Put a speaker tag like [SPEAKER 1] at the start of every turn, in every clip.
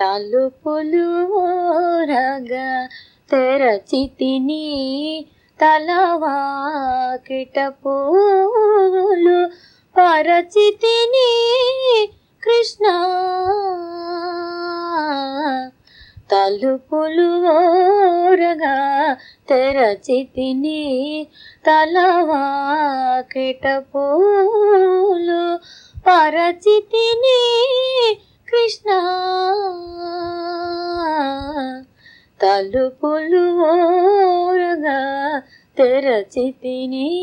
[SPEAKER 1] తలుపులు ఓరగా తెరచితిని తలవాకిట పూలు పరచితిని కృష్ణ తలుపులు ఓరగా తెరచితిని తలవాకిట పూలు పరచితిని కృష్ణ తలుపులు ఓరగా తెరచితిని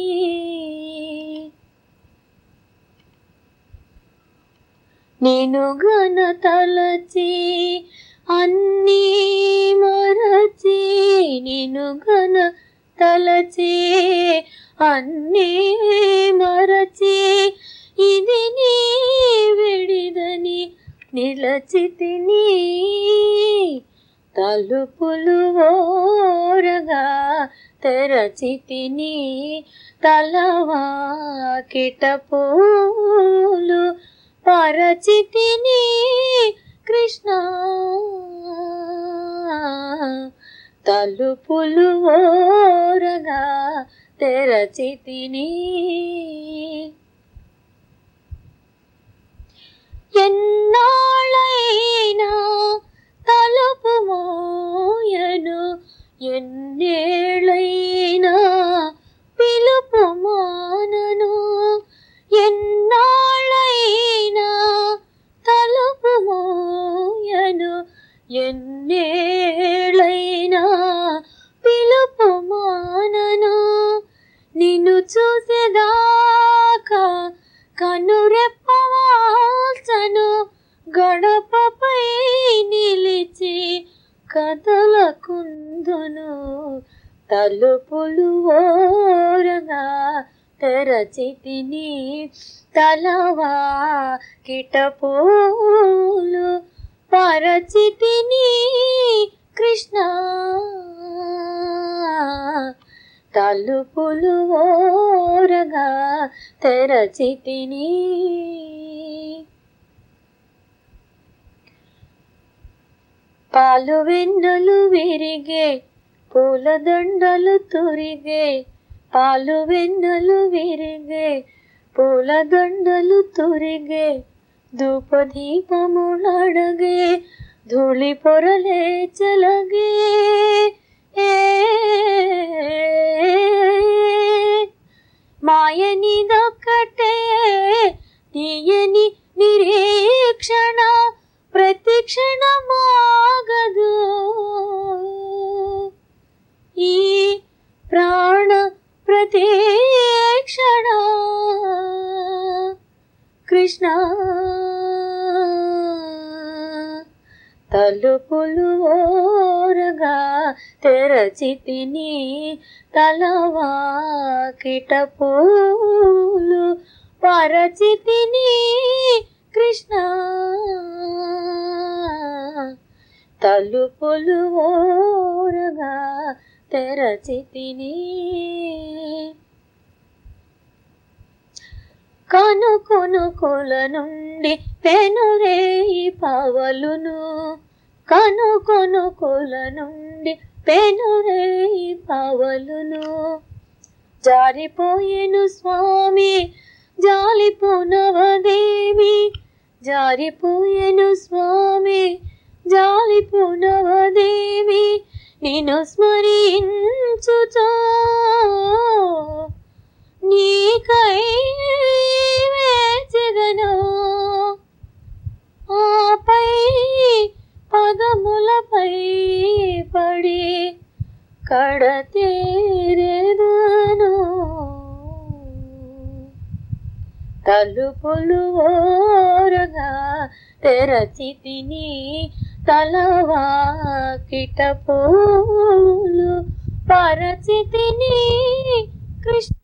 [SPEAKER 1] నేను గన తలచి అన్నీ మరచి నేను గన తలచి అన్నీ మరచి ఇది నీ విడిదని నిలచితిని తలుపులు ఓరగా తెరచితిని తలవాకిట పూలు పరచితిని కృష్ణ తలుపులు ఓరగా తెరచితిని ఎన్నాళ్ళైనా తలుపు మోయను ఎన్నేళ్ళైనా పిలుపు మానను ఎన్నాళ్ళైనా తలుపు మోయను ఎన్నేళ్ళైనా పిలుపు మానను నిన్ను చూసేదాకా కనురెప్పవాల్చను గడపపై నిలిచి కదలకుందును తలుపులు ఓరగా తెరచితిని తలవా కిటపూలు పరచితిని కృష్ణ తలుపులు ఓరగా తెరచితిని పాలు వెన్నెలు విరిగే పూలదండలు తురిగే పాలు వెన్నెలు విరిగే పూలదండలు తురిగే ధూపదీపములడగే ధూళి పొరలే చలగే ఏ మాయనిదొక్కటే తీయని నిరీక్షణ ప్రతిక్షణమాగదు ఈ ప్రాణ ప్రతీక్షణ కృష్ణ తలుపులు ఓరగా తెరచితిని తలవాకిట పూలు పరచితిని కృష్ణ తలుపులు ఓరగా తెరచితిని కను కొనుకుల నుండి పెనురేయి పవలును కను కొనుకుల నుండి పెనురేయి పవలును జారిపోయేను స్వామి జాలిపోనవదేవి జారిపోయేను స్వామి జాలిపోనవదేవి నిన్ను స్మరించుచో నీకై వేచెదను ఆపై పదములపై పడి కడతేరేదను తలుపులు ఓరగా తెరచితిని తలవాకిట పూలు పరచితిని కృష్ణ